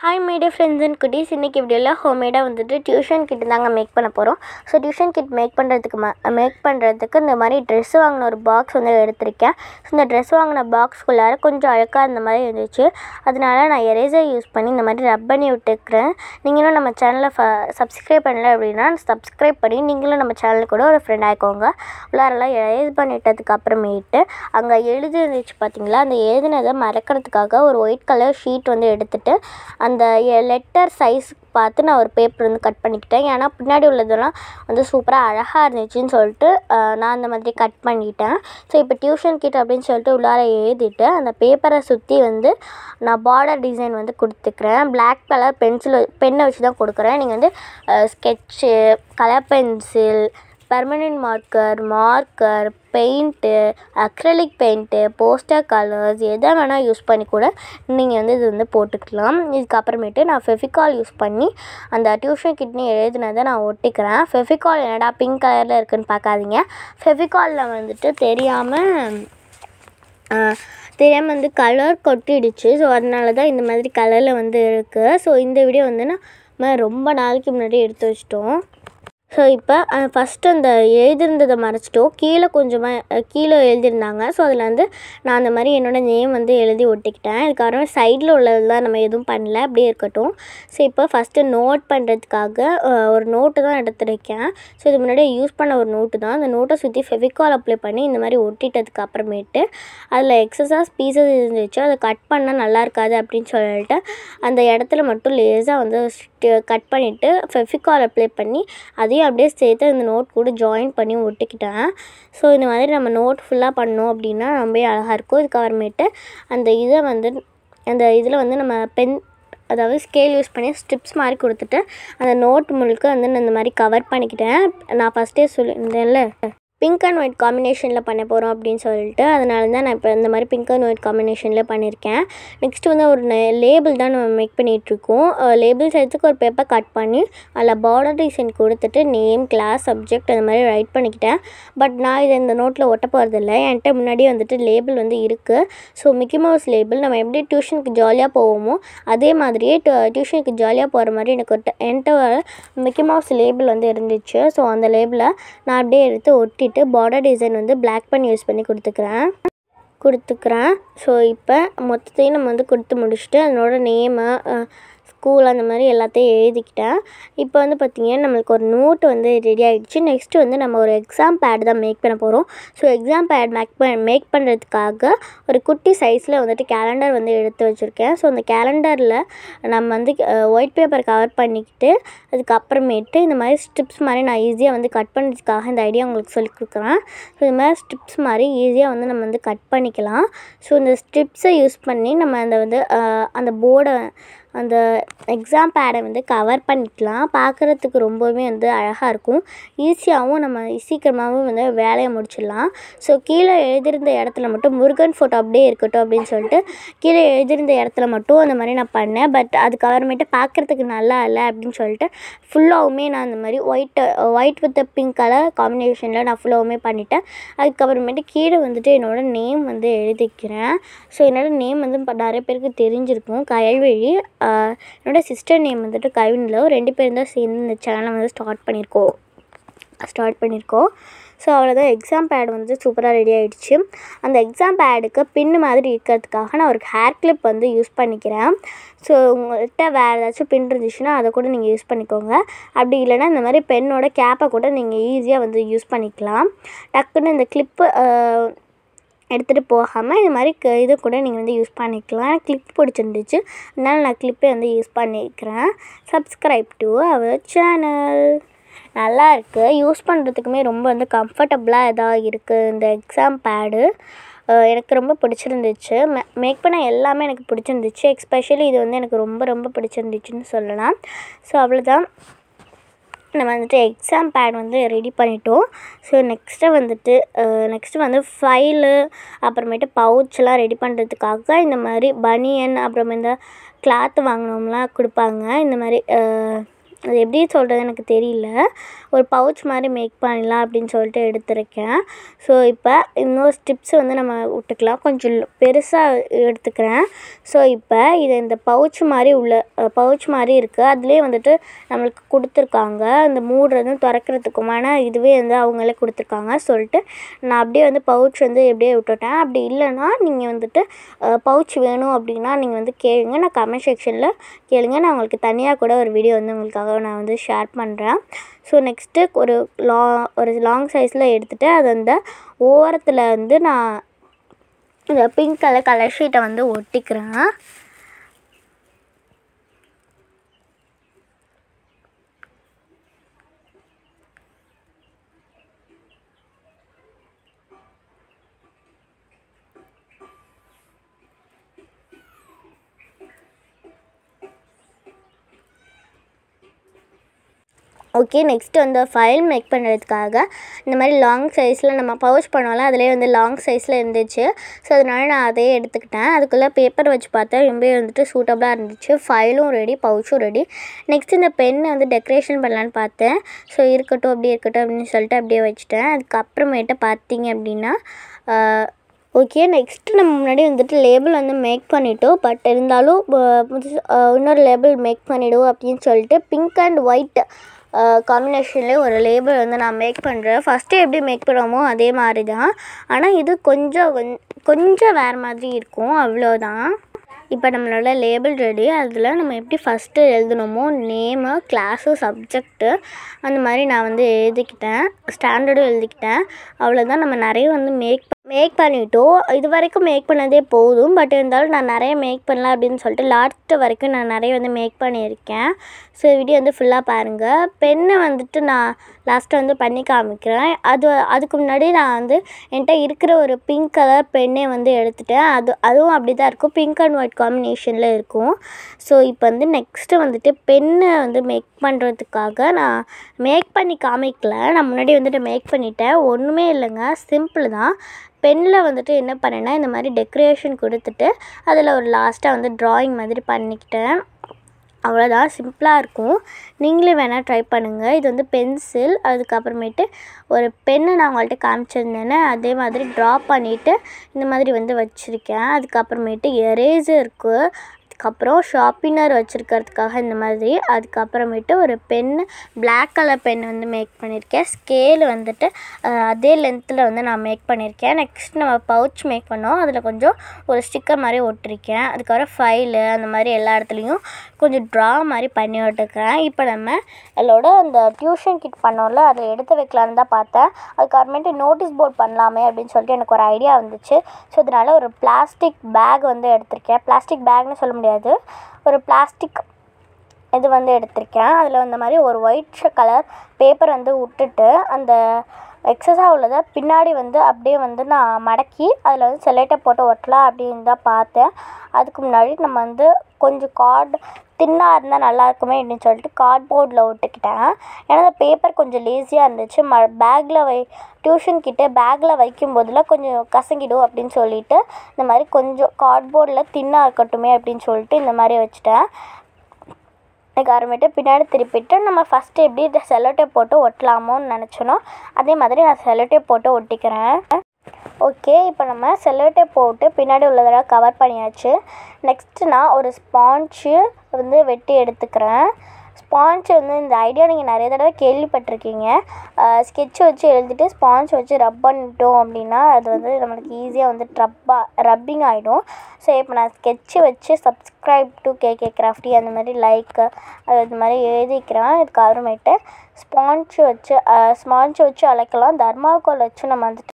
hi media friends and குட்டீஸ் இன்றைக்கி இப்படியெல்லாம் ஹோம்மேடாக வந்துட்டு டியூஷன் கிட் தாங்க மேக் பண்ண போகிறோம் ஸோ டியூஷன் கிட் மேக் பண்ணுறதுக்கு ம மேக் பண்ணுறதுக்கு இந்த மாதிரி ட்ரெஸ் வாங்கின ஒரு பாக்ஸ் வந்து எடுத்திருக்கேன் ஸோ இந்த ட்ரெஸ் வாங்கின பாக்ஸ்குள்ளார கொஞ்சம் அழுக்காக இந்த மாதிரி இருந்துச்சு அதனால நான் எரேசர் யூஸ் பண்ணி இந்த மாதிரி ரப் பண்ணி விட்டுக்கிறேன் நீங்களும் நம்ம சேனலை ஃப சப்ஸ்கிரைப் பண்ணல அப்படின்னா சப்ஸ்கிரைப் பண்ணி நீங்களும் நம்ம சேனல் கூட ஒரு ஃப்ரெண்ட் ஆயிக்கோங்க உள்ளாரெல்லாம் எரேஸ் பண்ணிட்டதுக்கு அப்புறமேட்டு அங்கே எழுதி இருந்துச்சு பார்த்தீங்களா அந்த எழுதினதை மறக்கிறதுக்காக ஒரு ஒயிட் கலர் ஷீட் வந்து எடுத்துட்டு அந்த லெட்டர் சைஸ் பார்த்து நான் ஒரு பேப்பர் வந்து கட் பண்ணிக்கிட்டேன் ஏன்னா பின்னாடி உள்ளதெல்லாம் வந்து சூப்பராக அழகாக இருந்துச்சுன்னு சொல்லிட்டு அஹ், நான் அந்த மாதிரி கட் பண்ணிட்டேன் ஸோ இப்போ டியூஷன் கிட் அப்படின்னு சொல்லிட்டு உள்ளார எழுதிட்டு அந்த பேப்பரை சுற்றி வந்து நான் பார்டர் டிசைன் வந்து கொடுத்துக்கிறேன் Black கலர் பென்சில் பென்னை வச்சு தான் கொடுக்குறேன் நீங்கள் வந்து sketch colour pencil permanent marker marker paint acrylic paint poster colours எதை வேணால் யூஸ் பண்ணி கூட நீங்கள் வந்து இது வந்து போட்டுக்கலாம் இதுக்கப்புறமேட்டு நான் ஃபெவிகால் யூஸ் பண்ணி அந்த டியூஷன் கிட்னி எழுதினதை நான் ஒட்டிக்கிறேன் ஃபெவிகால் என்னடா பிங்க் கலரில் இருக்குன்னு பார்க்காதீங்க ஃபெவிகாலில் வந்துட்டு தெரியாமல் தெரியாமல் வந்து கலர் கொட்டிடுச்சு ஸோ அதனால தான் இந்த மாதிரி கலரில் வந்து இருக்குது ஸோ இந்த வீடியோ வந்து நம்ம ரொம்ப நாளைக்கு முன்னாடி எடுத்து வச்சிட்டோம் ஸோ இப்போ ஃபஸ்ட்டு அந்த எழுதியிருந்ததை மறைச்சிட்டோம் கீழே கொஞ்சமாக கீழே எழுதியிருந்தாங்க ஸோ அதில் வந்து நான் அந்த மாதிரி என்னோடய நேம் வந்து எழுதி ஒட்டிக்கிட்டேன் இதுக்காக சைடில் உள்ளதெல்லாம் நம்ம எதுவும் பண்ணல அப்படியே இருக்கட்டும் ஸோ இப்போ ஃபஸ்ட்டு நோட் பண்ணுறதுக்காக ஒரு நோட்டு தான் எடுத்திருக்கேன் ஸோ இது முன்னாடி யூஸ் பண்ண ஒரு நோட்டு தான் அந்த நோட்டை சுற்றி ஃபெவிகால் அப்ளை பண்ணி இந்த மாதிரி ஒட்டிட்டதுக்கு அப்புறமேட்டு அதில் எக்ஸஸாக பீசஸ் இருந்துச்சு அதை கட் பண்ணால் நல்லா இருக்காது அப்படின்னு சொல்லிட்டு அந்த இடத்துல மட்டும் லேஸாக வந்து கட் பண்ணிவிட்டு ஃபெவிகால் அப்ளை பண்ணி அதையும் அப்படியே சேர்த்து அந்த நோட் கூட ஜாயின் பண்ணி ஒட்டிக்கிட்டேன் ஸோ இந்த மாதிரி நம்ம நோட் ஃபுல்லாக பண்ணோம் அப்படின்னா ரொம்ப அழகாக இருக்கும் இதுக்கப்புறமேட்டு அந்த இதை வந்து அந்த இதில் வந்து நம்ம பென் அதாவது ஸ்கேல் யூஸ் பண்ணி ஸ்ட்ரிப்ஸ் மாதிரி கொடுத்துட்டு அந்த நோட் முழுக்க வந்து நான் இந்த மாதிரி கவர் பண்ணிக்கிட்டேன் நான் ஃபஸ்ட்டே சொல்லியிருந்தேன்ல பிங்க் அண்ட் ஒயிட் காம்பினேஷனில் பண்ண போகிறோம் அப்படின்னு சொல்லிட்டு அதனால தான் நான் இப்போ இந்த மாதிரி பிங்க் அண்ட் ஒயிட் காம்பினேஷனில் பண்ணியிருக்கேன் நெக்ஸ்ட் வந்து ஒரு லேபிள் தான் நம்ம மேக் பண்ணிகிட்ருக்கோம் லேபிள்ஸ் எடுத்துக்கு ஒரு பேப்பர் கட் பண்ணி அதில் பார்டர் டிசைன் கொடுத்துட்டு நேம் கிளாஸ் சப்ஜெக்ட் அந்த மாதிரி ரைட் பண்ணிக்கிட்டேன் பட் நான் இதை இந்த நோட்டில் ஒட்ட போகிறதில்ல என்கிட்ட முன்னாடி வந்துட்டு லேபிள் வந்து இருக்குது ஸோ மிக்கி மவுஸ் லேபிள் நம்ம எப்படி டியூஷனுக்கு ஜாலியாக போவோமோ அதே மாதிரியே டியூஷனுக்கு ஜாலியாக போகிற மாதிரி எனக்கு ஒரு என்கிட்ட ஒரு மிக்கி மவுஸ் லேபிள் வந்து இருந்துச்சு ஸோ அந்த லேபிளை நான் அப்படியே எடுத்து ஒட்டிட்டு பார்டர் டிசைன் வந்து பிளாக் பண்ணி யூஸ் பண்ணி கொடுத்துக்கிறேன் கொடுத்துக்கிறேன் ஸோ இப்போ மொத்தத்தையும் நம்ம வந்து கொடுத்து முடிச்சுட்டு அதனோட நேமு ஸ்கூல் அந்த மாதிரி எல்லாத்தையும் எழுதிக்கிட்டேன் இப்போ வந்து பார்த்திங்கன்னா நம்மளுக்கு ஒரு நோட் வந்து ரெடி ஆகிடுச்சு நெக்ஸ்ட்டு வந்து நம்ம ஒரு எக்ஸாம் பேட் தான் மேக் பண்ண போகிறோம் ஸோ எக்ஸாம் பேட் மேக் பண்ண மேக் பண்ணுறதுக்காக ஒரு குட்டி சைஸில் வந்துட்டு கேலண்டர் வந்து எடுத்து வச்சுருக்கேன் ஸோ அந்த கேலண்டரில் நம்ம வந்து ஒயிட் பேப்பர் கவர் பண்ணிக்கிட்டு அதுக்கப்புறமேட்டு இந்த மாதிரி ஸ்ட்ரிப்ஸ் மாதிரி நான் ஈஸியாக வந்து கட் பண்ணுறதுக்காக இந்த ஐடியா உங்களுக்கு சொல்லி கொடுக்குறேன் ஸோ இந்த மாதிரி ஸ்ட்ரிப்ஸ் மாதிரி ஈஸியாக வந்து நம்ம வந்து கட் பண்ணிக்கலாம் ஸோ இந்த ஸ்ட்ரிப்ஸை யூஸ் பண்ணி நம்ம அந்த வந்து அஹ், அந்த போர்டை அந்த எக்ஸாம் பேடை வந்து கவர் பண்ணிக்கலாம் பார்க்குறதுக்கு ரொம்பவுமே வந்து அழகாக இருக்கும் ஈஸியாகவும் நம்ம சீக்கிரமாகவும் வந்து வேலையை முடிச்சிடலாம் ஸோ கீழே எழுதியிருந்த இடத்துல மட்டும் முருகன் ஃபோட்டோ அப்படியே இருக்கட்டும் அப்படின்னு சொல்லிட்டு கீழே எழுதியிருந்த இடத்துல மட்டும் அந்த மாதிரி நான் பண்ணேன் பட் அதுக்கப்புறமேட்டு பார்க்குறதுக்கு நல்லா இல்லை அப்படின்னு சொல்லிட்டு ஃபுல்லாகவுமே நான் அந்த மாதிரி white white with pink colour காம்பினேஷனில் நான் ஃபுல்லாகவுமே பண்ணிட்டேன் அதுக்கப்புறமேட்டு கீழே வந்துட்டு என்னோடய நேம் வந்து எழுதிக்கிறேன் ஸோ என்னோடய நேம் வந்து இப்போ நிறைய பேருக்கு தெரிஞ்சிருக்கும் கயல்வழி ஆஹ் என்னோட சிஸ்டர் நேம் வந்துட்டு கவினில் ரெண்டு பேரும் தான் சேர்ந்து இந்த சேனலை வந்து ஸ்டார்ட் பண்ணியிருக்கோம் ஸ்டார்ட் பண்ணியிருக்கோம் ஸோ அவ்வளோதான் எக்ஸாம் பேட் வந்து சூப்பராக ரெடி ஆகிடுச்சு அந்த எக்ஸாம் பேடுக்கு பின்னு மாதிரி இருக்கிறதுக்காக நான் ஒரு ஹேர் கிளிப் வந்து யூஸ் பண்ணிக்கிறேன் ஸோ உங்கள்கிட்ட வேறு ஏதாச்சும் பின் இருந்துச்சுன்னா அதை கூட நீங்கள் யூஸ் பண்ணிக்கோங்க அப்படி இல்லைன்னா இந்த மாதிரி பென்னோட கேப்பை கூட நீங்கள் ஈஸியாக வந்து யூஸ் பண்ணிக்கலாம் டக்குன்னு இந்த கிளிப்பு எடுத்துகிட்டு போகாமல் இது மாதிரி க- இது கூட நீங்கள் வந்து யூஸ் பண்ணிக்கலாம் எனக்கு கிளிப் பிடிச்சிருந்துச்சு அதனால் நான் கிளிப்பே வந்து யூஸ் பண்ணிக்கிறேன் சப்ஸ்கிரைப் டு அவர் சேனல் நல்லா இருக்குது யூஸ் பண்ணுறதுக்குமே ரொம்ப வந்து கம்ஃபர்டபுளாக இதாக இருக்குது இந்த எக்ஸாம் பேடு எனக்கு ரொம்ப பிடிச்சிருந்துச்சு மே மேக் பண்ண எல்லாமே எனக்கு பிடிச்சிருந்துச்சு எக்ஸ்பெஷலி இது வந்து எனக்கு ரொம்ப ரொம்ப பிடிச்சிருந்துச்சுன்னு சொல்லலாம் ஸோ அவ்வளோதான் நம்ம வந்துட்டு எக்ஸாம் பேட் வந்து ரெடி பண்ணிட்டோம் ஸோ நெக்ஸ்ட்டு வந்துட்டு நெக்ஸ்ட்டு வந்து ஃபைலு அப்புறமேட்டு பவுச்செலாம் ரெடி பண்ணுறதுக்காக இந்த மாதிரி பனியன் அப்புறம் இந்த கிளாத் வாங்கினோம்லாம் கொடுப்பாங்க இந்த மாதிரி அது எப்படி சொல்கிறது எனக்கு தெரியல ஒரு பவுச் மாதிரி மேக் பண்ணலாம் அப்படின்னு சொல்லிட்டு எடுத்திருக்கேன் ஸோ இப்போ இன்னொரு ஸ்டிப்ஸ் வந்து நம்ம விட்டுக்கலாம் கொஞ்சம் பெருசாக எடுத்துக்கிறேன் ஸோ இப்போ இது இந்த பவுச் மாதிரி உள்ள பவுச் மாதிரி இருக்குது அதுலேயே வந்துட்டு நம்மளுக்கு கொடுத்துருக்காங்க இந்த மூடுறதும் திறக்கிறதுக்குமான இதுவே வந்து அவங்களே கொடுத்துருக்காங்க சொல்லிட்டு நான் அப்படியே வந்து பவுச் வந்து எப்படியே விட்டுட்டேன் அப்படி இல்லைன்னா நீங்கள் வந்துட்டு பவுச் வேணும் அப்படின்னா நீங்கள் வந்து கேளுங்க நான் கமெண்ட் செக்ஷனில் கேளுங்க நான் உங்களுக்கு தனியாக கூட ஒரு வீடியோ வந்து உங்களுக்காக நான் வந்து ஷேர் பண்ணுறேன் ஸோ நெக்ஸ்ட்டு ஒரு லா ஒரு லாங் சைஸில் எடுத்துகிட்டு அது அந்த ஓரத்தில் வந்து நான் இந்த பிங்க் கலர் கலர் ஷீட்டை வந்து ஒட்டிக்கிறேன் ஓகே நெக்ஸ்ட்டு வந்து ஃபைல் மேக் பண்ணுறதுக்காக இந்த மாதிரி லாங் சைஸில் நம்ம பவுச் பண்ணோம்ல அதிலே வந்து லாங் சைஸில் இருந்துச்சு ஸோ அதனால நான் அதையே எடுத்துக்கிட்டேன் அதுக்குள்ளே பேப்பர் வச்சு பார்த்தேன் ரொம்பவே வந்துட்டு சூட்டபுளாக இருந்துச்சு ஃபைலும் ரெடி பவுச்சும் ரெடி நெக்ஸ்ட் இந்த பெண்ணை வந்து டெக்கரேஷன் பண்ணலான்னு பார்த்தேன் ஸோ இருக்கட்டும் அப்படியே இருக்கட்டும் அப்படின்னு சொல்லிட்டு அப்படியே வச்சுட்டேன் அதுக்கப்புறமேட்டு பார்த்தீங்க அப்படின்னா ஓகே நெக்ஸ்ட்டு நம்ம முன்னாடி வந்துட்டு லேபிள் வந்து மேக் பண்ணிட்டோம் பட் இருந்தாலும் புதுசு இன்னொரு லேபிள் மேக் பண்ணிவிடுவோம் அப்படின்னு சொல்லிட்டு பிங்க் அண்ட் ஒயிட் காம்பினேஷன்லேயே ஒரு லேபிள் வந்து நான் மேக் பண்ணுறேன் ஃபஸ்ட்டு எப்படி மேக் பண்ணுவோமோ அதே மாதிரி தான் ஆனால் இது கொஞ்சம் கொஞ்சம் வேறு மாதிரி இருக்கும் அவ்வளோதான் இப்போ நம்மளோட லேபிள் ரெடி அதில் நம்ம எப்படி ஃபஸ்ட்டு எழுதணுமோ நேமு கிளாஸு சப்ஜெக்ட்டு அந்த மாதிரி நான் வந்து எழுதிக்கிட்டேன் ஸ்டாண்டர்டும் எழுதிக்கிட்டேன் அவ்வளோதான் நம்ம நிறைய வந்து மேக் மேக் பண்ணிட்டோம் இது வரைக்கும் மேக் பண்ணதே போதும் பட் இருந்தாலும் நான் நிறைய மேக் பண்ணலாம் அப்படின்னு சொல்லிட்டு லாஸ்ட்டு வரைக்கும் நான் நிறைய வந்து மேக் பண்ணியிருக்கேன் ஸோ வீடியோ வந்து ஃபுல்லாக பாருங்கள் பெண்ணை வந்துட்டு நான் லாஸ்ட்டாக வந்து பண்ணி காமிக்கிறேன் அது அதுக்கு முன்னாடி நான் வந்து என்கிட்ட இருக்கிற ஒரு பிங்க் கலர் பெண்ணை வந்து எடுத்துட்டேன் அது அதுவும் அப்படி தான் இருக்கும் பிங்க் அண்ட் ஒயிட் காம்பினேஷனில் இருக்கும் ஸோ இப்போ வந்து நெக்ஸ்ட்டு வந்துட்டு பெண்ணை வந்து மேக் பண்ணுறதுக்காக நான் மேக் பண்ணி காமிக்கல நான் முன்னாடி வந்துட்டு மேக் பண்ணிட்டேன் ஒன்றுமே இல்லைங்க சிம்பிள் தான் பெனில் வந்துட்டு என்ன பண்ணேன்னா இந்த மாதிரி டெக்கரேஷன் கொடுத்துட்டு அதில் ஒரு லாஸ்ட்டாக வந்து ட்ராயிங் மாதிரி பண்ணிக்கிட்டேன் அவ்வளோதான் சிம்பிளாக இருக்கும் நீங்களே வேணால் ட்ரை பண்ணுங்கள் இது வந்து பென்சில் அதுக்கப்புறமேட்டு ஒரு பென்னு நான் உங்கள்கிட்ட காமிச்சிருந்தேனே அதே மாதிரி ட்ரா பண்ணிவிட்டு இந்த மாதிரி வந்து வச்சுருக்கேன் அதுக்கப்புறமேட்டு எரேசர் இருக்குது அதுக்கப்புறம் ஷார்ப்பினர் வச்சுருக்கிறதுக்காக இந்த மாதிரி அதுக்கப்புறமேட்டு ஒரு பென்னு பிளாக் கலர் பென் வந்து மேக் பண்ணியிருக்கேன் ஸ்கேல் வந்துட்டு அதே லென்த்தில் வந்து நான் மேக் பண்ணியிருக்கேன் நெக்ஸ்ட் நம்ம பவுச் மேக் பண்ணோம் அதில் கொஞ்சம் ஒரு ஸ்டிக்கர் மாதிரி ஒட்டிருக்கேன் அதுக்கப்புறம் ஃபைலு அந்த மாதிரி எல்லா இடத்துலையும் கொஞ்சம் ட்ரா மாதிரி பண்ணி விட்டுக்கிறேன் இப்போ நம்ம அதோட அந்த டியூஷன் கிட் பண்ணோம்ல அதை எடுத்து வைக்கலான்னு தான் பார்த்தேன் அதுக்கப்புறமேட்டு நோட்டீஸ் போர்ட் பண்ணலாமே அப்படின்னு சொல்லிட்டு எனக்கு ஒரு ஐடியா வந்துச்சு ஸோ அதனால் ஒரு பிளாஸ்டிக் பேக் வந்து எடுத்திருக்கேன் பிளாஸ்டிக் பேக்னு சொல்ல முடியாது ஒரு பிளாஸ்டிக் இது வந்து எடுத்திருக்கேன் அதில் இந்த மாதிரி ஒரு ஒயிட் கலர் பேப்பர் வந்து விட்டுட்டு அந்த எக்ஸஸாக உள்ளதை பின்னாடி வந்து அப்படியே வந்து நான் மடக்கி அதில் வந்து செல்லைட்டை போட்டு ஒட்டலாம் அப்படின்னு தான் பார்த்தேன் அதுக்கு முன்னாடி நம்ம வந்து கொஞ்சம் கார்டு தின்னாக இருந்தால் நல்லா இருக்குமே அப்படின்னு சொல்லிட்டு கார்ட்போர்டில் ஒட்டிக்கிட்டேன் ஏன்னா அந்த பேப்பர் கொஞ்சம் லேசியாக இருந்துச்சு ம பேக்கில் வை டியூஷன் கிட்டே பேக்கில் வைக்கும் போதில் கொஞ்சம் கசங்கிடும் அப்படின்னு சொல்லிட்டு இந்த மாதிரி கொஞ்சம் கார்ட்போர்டில் தின்னாக இருக்கட்டுமே அப்படின்னு சொல்லிட்டு இந்த மாதிரி வச்சுட்டேன் அதுக்கப்புறமேட்டு பின்னாடி திருப்பிட்டு நம்ம ஃபஸ்ட்டு எப்படி செல்லோட்டேப் போட்டு ஒட்டலாமோன்னு நினச்சோனோ அதே மாதிரி நான் செல்லோட்டேப் போட்டு ஒட்டிக்கிறேன் ஓகே இப்போ நம்ம செல்லோட்டேப் போட்டு பின்னாடி உள்ளதெல்லாம் கவர் பண்ணியாச்சு நெக்ஸ்ட்டு நான் ஒரு ஸ்பான்ச்சு வந்து வெட்டி எடுத்துக்கிறேன் ஸ்பான்ச் வந்து இந்த ஐடியா நீங்கள் நிறைய தடவை கேள்விப்பட்டிருக்கீங்க ஸ்கெட்ச் வச்சு எழுதிட்டு ஸ்பான்ச் வச்சு ரப் பண்ணிட்டோம் அப்படின்னா அது வந்து நம்மளுக்கு ஈஸியாக வந்து ரப்பாக ரப்பிங் ஆகிடும் ஸோ இப்போ நான் ஸ்கெட்சு வச்சு சப்ஸ்கிரைப் டு கேகே கிராஃப்டி அந்த மாதிரி லைக் அது மாதிரி எழுதிக்கிறேன் இதுக்கு அப்புறமேட்டு ஸ்பான்ச் வச்சு ஸ்பான்ச் வச்சு அழைக்கலாம் தர்மாக்கோல் வச்சு நம்ம வந்துட்டு